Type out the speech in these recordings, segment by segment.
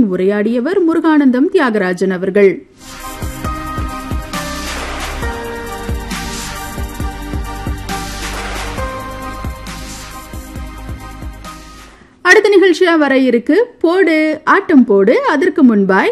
உரையாடியவர் முருகானந்தம் தியாகராஜன் அவர்கள் அடுத்த நிகழ்ச்சியா வர இருக்கு போடு ஆட்டம் போடு அதற்கு முன்பாய்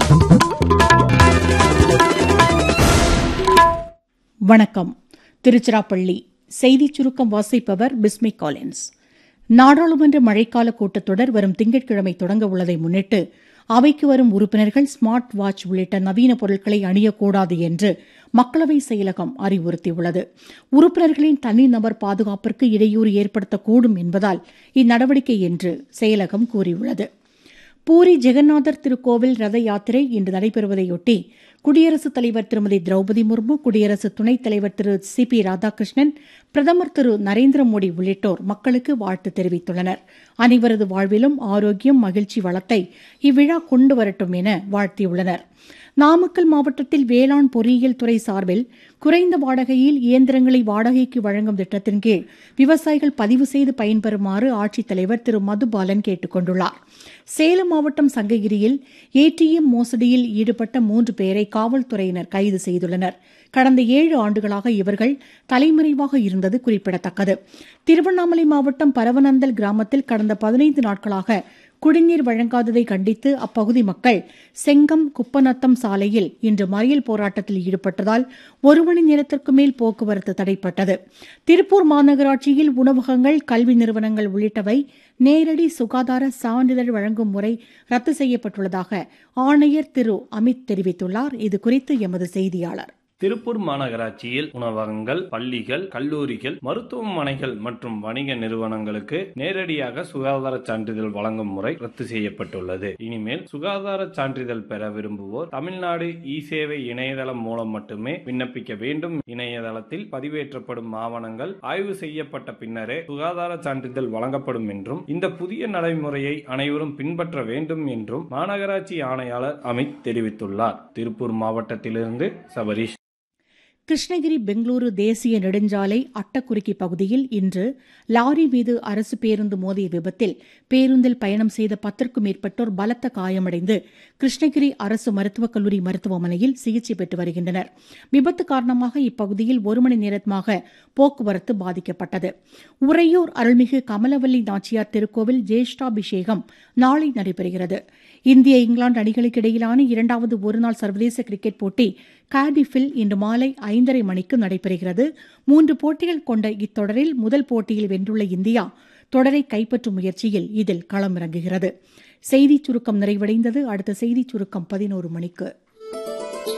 வணக்கம் திருச்சிராப்பள்ளி செய்திச் சுருக்கம் வாசிப்பவர் பிஸ்மி காலின்ஸ் நாடாளுமன்ற மழைக்கால கூட்டத்தொடர் வரும் திங்கட்கிழமை தொடங்க உள்ளதை முன்னிட்டு அவைக்கு வரும் உறுப்பினர்கள் ஸ்மார்ட் வாட்ச் உள்ளிட்ட நவீன பொருட்களை அணியக்கூடாது என்று மக்களவை செயலகம் அறிவுறுத்தியுள்ளது உறுப்பினர்களின் தனிநபர் பாதுகாப்பிற்கு இடையூறு ஏற்படுத்தக்கூடும் என்பதால் இந்நடவடிக்கை என்று செயலகம் கூறியுள்ளது பூரி ஜெகநாதர் திருக்கோவில் ரத யாத்திரை இன்று நடைபெறுவதையொட்டி குடியரசுத் தலைவர் திருமதி திரௌபதி முர்மு குடியரசு துணைத் தலைவர் திரு சி பி ராதாகிருஷ்ணன் பிரதமர் திரு நரேந்திர மோடி உள்ளிட்டோர் மக்களுக்கு வாழ்த்து தெரிவித்துள்ளனர் அனைவரது வாழ்விலும் ஆரோக்கியம் மகிழ்ச்சி வளத்தை இவ்விழா கொண்டு வரட்டும் என வாழ்த்தியுள்ளனர் நாமக்கல் மாவட்டத்தில் வேளாண் பொறியியல் துறை சார்பில் குறைந்த வாடகையில் இயந்திரங்களை வாடகைக்கு வழங்கும் திட்டத்தின் கீழ் விவசாயிகள் பதிவு செய்து பயன்பெறுமாறு ஆட்சித்தலைவர் திரு மதுபாலன் கேட்டுக் கொண்டுள்ளார் சேலம் மாவட்டம் சங்ககிரியில் ஏடிஎம் மோசடியில் ஈடுபட்ட மூன்று பேரை காவல்துறையினர் கைது செய்துள்ளனர் கடந்த ஏழு ஆண்டுகளாக இவர்கள் தலைமறைவாக இருந்தது குறிப்பிடத்தக்கது திருவண்ணாமலை மாவட்டம் பரவனந்தல் கிராமத்தில் கடந்த பதினைந்து நாட்களாக குடிநீர் வழங்காததை கண்டித்து அப்பகுதி மக்கள் செங்கம் குப்பநத்தம் சாலையில் இன்று மறியல் போராட்டத்தில் ஈடுபட்டதால் ஒரு மணி நேரத்திற்கு மேல் போக்குவரத்து தடைப்பட்டது திருப்பூர் மாநகராட்சியில் உணவகங்கள் கல்வி நிறுவனங்கள் உள்ளிட்டவை நேரடி சுகாதார சான்றிதழ் வழங்கும் முறை ரத்து செய்யப்பட்டுள்ளதாக ஆணையர் திரு அமித் தெரிவித்துள்ளார் இதுகுறித்து எமது செய்தியாளர் திருப்பூர் மாநகராட்சியில் உணவகங்கள் பள்ளிகள் கல்லூரிகள் மருத்துவமனைகள் மற்றும் வணிக நிறுவனங்களுக்கு நேரடியாக சுகாதார சான்றிதழ் வழங்கும் முறை ரத்து செய்யப்பட்டுள்ளது இனிமேல் சுகாதார சான்றிதழ் பெற விரும்புவோர் தமிழ்நாடு இ சேவை இணையதளம் மூலம் மட்டுமே விண்ணப்பிக்க வேண்டும் இணையதளத்தில் பதிவேற்றப்படும் ஆவணங்கள் ஆய்வு செய்யப்பட்ட பின்னரே சுகாதார சான்றிதழ் வழங்கப்படும் என்றும் இந்த புதிய நடைமுறையை அனைவரும் பின்பற்ற வேண்டும் என்றும் மாநகராட்சி ஆணையாளர் அமித் தெரிவித்துள்ளார் திருப்பூர் மாவட்டத்திலிருந்து சபரீஷ் கிருஷ்ணகிரி பெங்களூரு தேசிய நெடுஞ்சாலை அட்டக்குறுக்கி பகுதியில் இன்று லாரி மீது அரசு பேருந்து மோதிய விபத்தில் பேருந்தில் பயணம் செய்த பத்திற்கும் மேற்பட்டோர் பலத்த காயமடைந்து கிருஷ்ணகிரி அரசு மருத்துவக் கல்லூரி மருத்துவமனையில் சிகிச்சை பெற்று வருகின்றனர் விபத்து காரணமாக இப்பகுதியில் ஒரு மணி நேரமாக போக்குவரத்து பாதிக்கப்பட்டது உறையூர் அருள்மிகு கமலவல்லி நாச்சியார் திருக்கோவில் ஜேஷ்டாபிஷேகம் நாளை நடைபெறுகிறது இந்திய இங்கிலாந்து அணிகளுக்கு இடையிலான இரண்டாவது ஒருநாள் சர்வதேச கிரிக்கெட் போட்டி கார்டிஃபில் இன்று மாலை ஐந்தரை மணிக்கு நடைபெறுகிறது மூன்று போட்டிகள் கொண்ட இத்தொடரில் முதல் போட்டியில் வென்றுள்ள இந்தியா தொடரை கைப்பற்றும் முயற்சியில் இதில் களமிறங்குகிறது செய்திச் சுருக்கம் நிறைவடைந்தது அடுத்த செய்திச் சுருக்கம் பதினோரு மணிக்கு